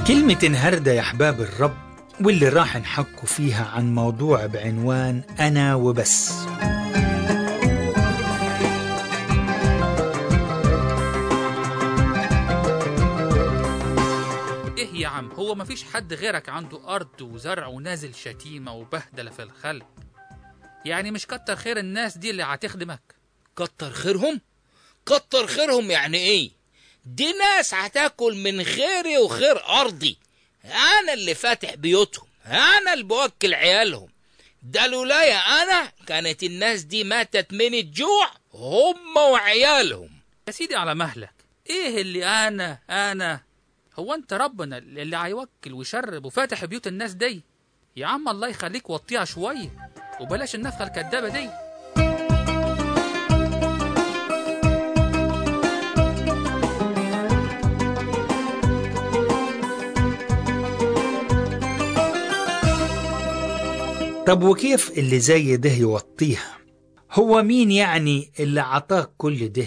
كلمة انهردة يا أحباب الرب واللي راح نحكوا فيها عن موضوع بعنوان أنا وبس ايه يا عم هو مفيش حد غيرك عنده ارض وزرع ونازل شتيمه وبهدله في الخلق يعني مش كتر خير الناس دي اللي هتخدمك كتر خيرهم كتر خيرهم يعني ايه دي ناس هتاكل من خيري وخير ارضي انا اللي فاتح بيوتهم انا اللي بوكل عيالهم ده لولايا انا كانت الناس دي ماتت من الجوع هم وعيالهم يا سيدي على مهلك ايه اللي انا انا هو انت ربنا اللي هيوكل ويشرب وفاتح بيوت الناس دي يا عم الله يخليك وطيها شويه وبلاش النفخه الكدابه دي طب وكيف اللي زي ده يوطيها هو مين يعني اللي عطاك كل ده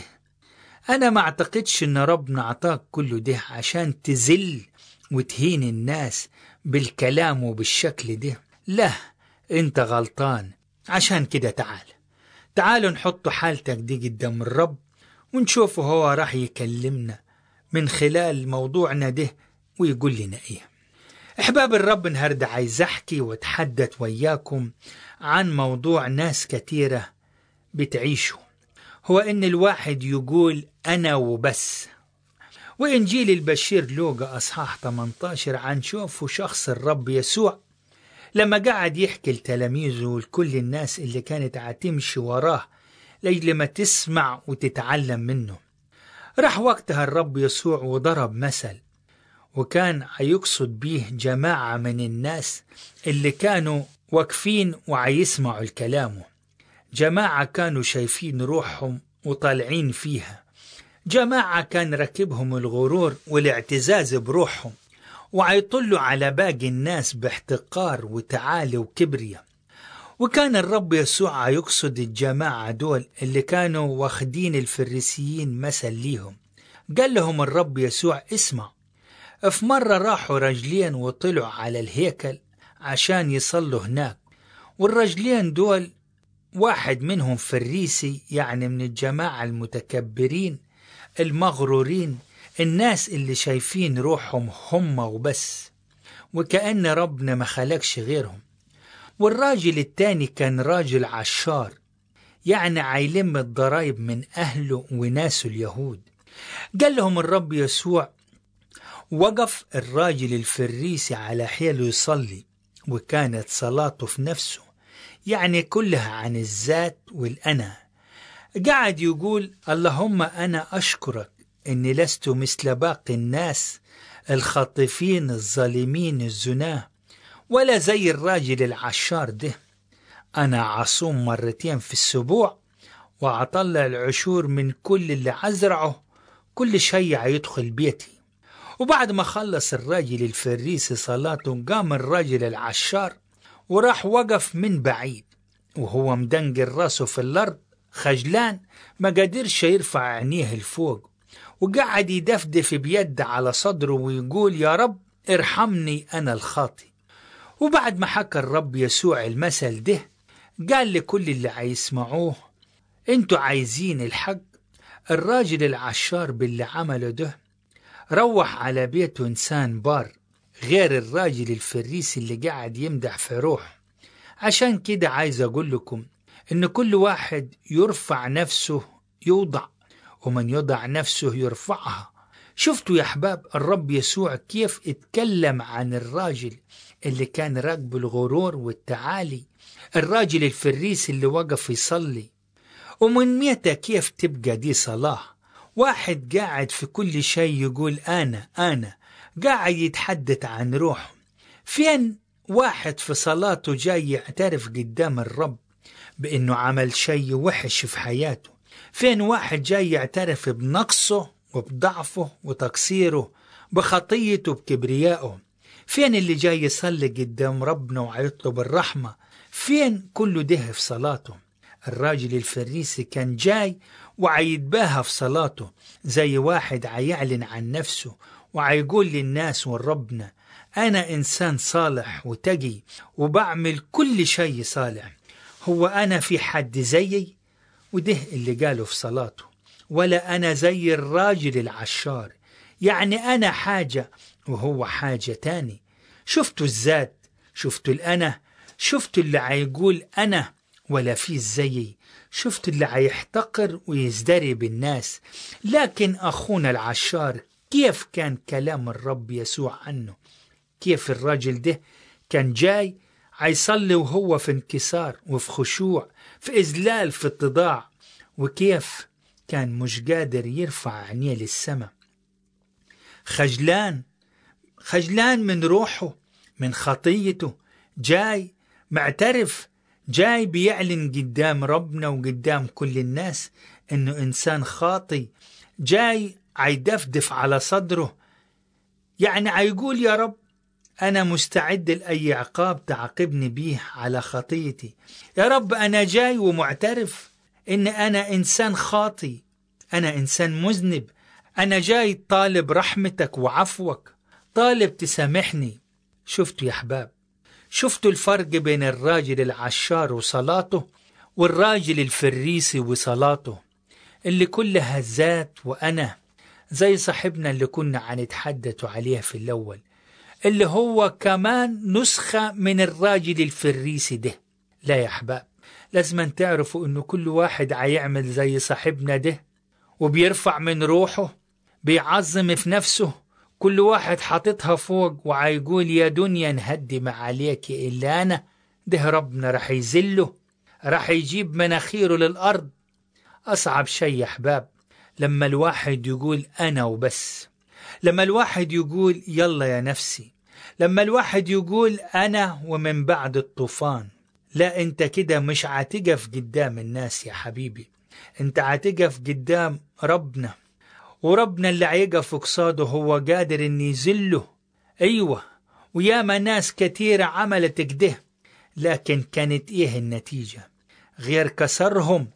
أنا ما أعتقدش إن ربنا عطاك كل ده عشان تزل وتهين الناس بالكلام وبالشكل ده لا أنت غلطان عشان كده تعال تعالوا نحط حالتك دي قدام الرب ونشوفه هو راح يكلمنا من خلال موضوعنا ده ويقول لنا إيه أحباب الرب النهاردة عايز أحكي وأتحدث وياكم عن موضوع ناس كتيرة بتعيشه هو إن الواحد يقول أنا وبس وإنجيل البشير لوقا أصحاح 18 عن شوفوا شخص الرب يسوع لما قعد يحكي لتلاميذه ولكل الناس اللي كانت هتمشي وراه لأجل ما تسمع وتتعلم منه راح وقتها الرب يسوع وضرب مثل وكان هيقصد بيه جماعة من الناس اللي كانوا واقفين وعيسمعوا الكلامه جماعة كانوا شايفين روحهم وطالعين فيها جماعة كان ركبهم الغرور والاعتزاز بروحهم وعيطلوا على باقي الناس باحتقار وتعالي وكبرية وكان الرب يسوع يقصد الجماعة دول اللي كانوا واخدين الفريسيين مثل ليهم قال لهم الرب يسوع اسمع في مرة راحوا رجلين وطلعوا على الهيكل عشان يصلوا هناك والرجلين دول واحد منهم فريسي يعني من الجماعة المتكبرين المغرورين الناس اللي شايفين روحهم هم وبس وكأن ربنا ما خلقش غيرهم والراجل التاني كان راجل عشار يعني عيلم الضرايب من أهله وناسه اليهود قال لهم الرب يسوع وقف الراجل الفريسي على حيله يصلي وكانت صلاته في نفسه يعني كلها عن الذات والأنا قعد يقول اللهم أنا أشكرك إني لست مثل باقي الناس الخاطفين الظالمين الزناه ولا زي الراجل العشار ده أنا عصوم مرتين في السبوع وأطلع العشور من كل اللي عزرعه كل شيء يدخل بيتي وبعد ما خلص الراجل الفريسي صلاته قام الراجل العشار وراح وقف من بعيد وهو مدنقل راسه في الأرض خجلان ما قدرش يرفع عينيه لفوق وقعد يدفدف بيده على صدره ويقول يا رب ارحمني أنا الخاطي وبعد ما حكى الرب يسوع المثل ده قال لكل اللي عيسمعوه انتوا عايزين الحق الراجل العشار باللي عمله ده روح على بيته إنسان بار غير الراجل الفريسي اللي قاعد يمدح في روح عشان كده عايز أقول لكم إن كل واحد يرفع نفسه يوضع ومن يضع نفسه يرفعها شفتوا يا أحباب الرب يسوع كيف اتكلم عن الراجل اللي كان راكب الغرور والتعالي الراجل الفريسي اللي وقف يصلي ومن متى كيف تبقى دي صلاة واحد قاعد في كل شيء يقول أنا أنا قاعد يتحدث عن روحه فين واحد في صلاته جاي يعترف قدام الرب بأنه عمل شيء وحش في حياته فين واحد جاي يعترف بنقصه وبضعفه وتقصيره بخطيته بكبريائه فين اللي جاي يصلي قدام ربنا ويطلب الرحمة فين كل ده في صلاته الراجل الفريسي كان جاي وعيتباهى في صلاته زي واحد عيعلن عن نفسه وعيقول للناس وربنا أنا إنسان صالح وتقي وبعمل كل شيء صالح هو أنا في حد زيي وده اللي قاله في صلاته ولا أنا زي الراجل العشار يعني أنا حاجة وهو حاجة تاني شفتوا الذات شفتوا الأنا شفتوا اللي عيقول أنا ولا في زيي شفت اللي عيحتقر ويزدري بالناس لكن أخونا العشار كيف كان كلام الرب يسوع عنه كيف الراجل ده كان جاي عيصلي وهو في انكسار وفي خشوع في إذلال في اتضاع وكيف كان مش قادر يرفع عينيه للسماء خجلان خجلان من روحه من خطيته جاي معترف جاي بيعلن قدام ربنا وقدام كل الناس انه انسان خاطي جاي عيدفدف على صدره يعني عيقول يا رب أنا مستعد لأي عقاب تعاقبني بيه على خطيتي يا رب أنا جاي ومعترف إن أنا إنسان خاطي أنا إنسان مذنب أنا جاي طالب رحمتك وعفوك طالب تسامحني شفتوا يا أحباب شفتوا الفرق بين الراجل العشار وصلاته والراجل الفريسي وصلاته اللي كلها ذات وأنا زي صاحبنا اللي كنا عنتحدث عليه في الأول اللي هو كمان نسخة من الراجل الفريسي ده لا يا أحباب لازم تعرفوا إنه كل واحد عيعمل زي صاحبنا ده وبيرفع من روحه بيعظم في نفسه كل واحد حاططها فوق وعيقول يا دنيا نهدم عليك إلا أنا ده ربنا رح يزله رح يجيب مناخيره للأرض أصعب شيء يا أحباب لما الواحد يقول أنا وبس لما الواحد يقول يلا يا نفسي لما الواحد يقول أنا ومن بعد الطوفان لا أنت كده مش عتقف قدام الناس يا حبيبي أنت عتقف قدام ربنا وربنا اللي عيقف قصاده هو قادر أن يزله أيوة وياما ناس كتيرة عملت كده لكن كانت إيه النتيجة غير كسرهم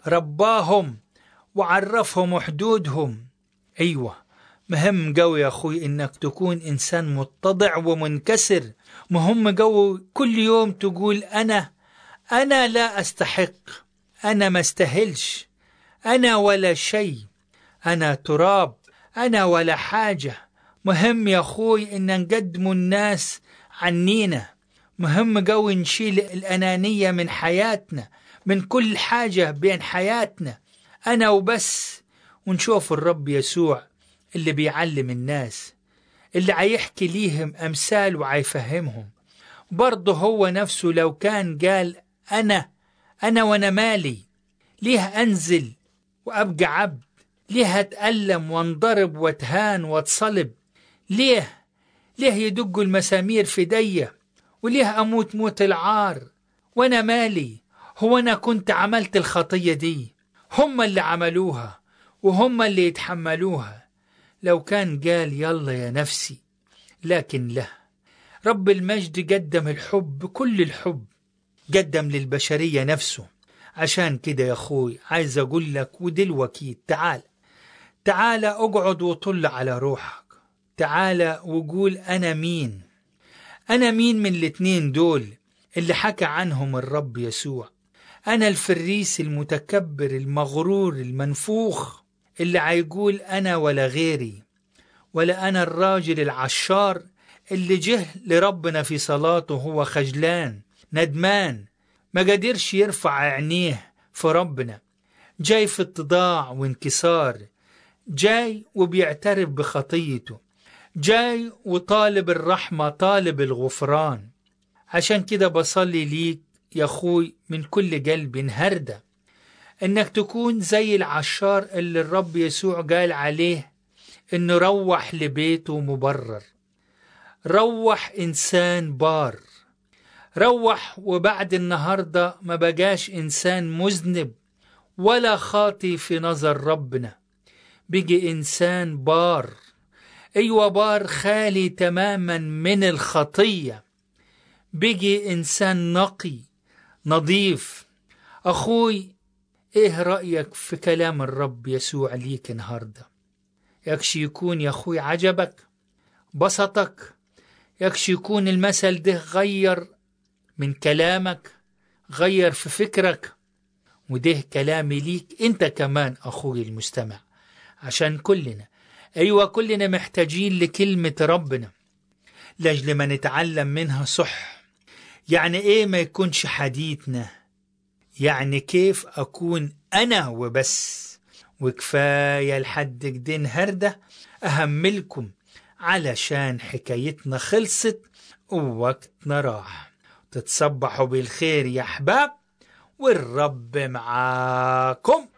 رباهم وعرفهم حدودهم أيوة مهم قوي يا أخوي إنك تكون إنسان متضع ومنكسر مهم قوي كل يوم تقول أنا أنا لا أستحق أنا ما استهلش أنا ولا شيء أنا تراب أنا ولا حاجة مهم يا أخوي إن نقدم الناس عنينا مهم قوي نشيل الأنانية من حياتنا من كل حاجة بين حياتنا أنا وبس ونشوف الرب يسوع اللي بيعلم الناس اللي عيحكي ليهم أمثال وعيفهمهم برضه هو نفسه لو كان قال أنا أنا وأنا مالي ليه أنزل وأبقى عبد ليه أتألم وانضرب واتهان واتصلب ليه ليه يدقوا المسامير في دية وليه أموت موت العار وأنا مالي هو أنا كنت عملت الخطية دي هم اللي عملوها وهم اللي يتحملوها لو كان قال يلا يا نفسي لكن لا رب المجد قدم الحب بكل الحب قدم للبشرية نفسه عشان كده يا أخوي عايز أقول لك ودلوقتي تعال تعال اقعد وطل على روحك تعال وقول أنا مين أنا مين من الاتنين دول اللي حكى عنهم الرب يسوع أنا الفريس المتكبر المغرور المنفوخ اللي عيقول أنا ولا غيري ولا أنا الراجل العشار اللي جه لربنا في صلاته هو خجلان ندمان ما قدرش يرفع عينيه في ربنا جاي في اتضاع وانكسار جاي وبيعترف بخطيته جاي وطالب الرحمة طالب الغفران عشان كده بصلي ليك يا أخوي من كل قلب هردة إنك تكون زي العشار اللي الرب يسوع قال عليه إنه روح لبيته مبرر روح إنسان بار روح وبعد النهاردة ما بقاش إنسان مذنب ولا خاطي في نظر ربنا بقي إنسان بار أيوة بار خالي تماما من الخطية بقي إنسان نقي نظيف أخوي إيه رأيك في كلام الرب يسوع ليك النهاردة يكشي يكون يا أخوي عجبك بسطك يكش يكون المثل ده غير من كلامك غير في فكرك وده كلامي ليك انت كمان اخوي المستمع عشان كلنا ايوه كلنا محتاجين لكلمة ربنا لاجل ما نتعلم منها صح يعني ايه ما يكونش حديثنا يعني كيف اكون انا وبس وكفاية لحد كده النهاردة اهملكم علشان حكايتنا خلصت ووقتنا راح تتصبحوا بالخير يا احباب والرب معاكم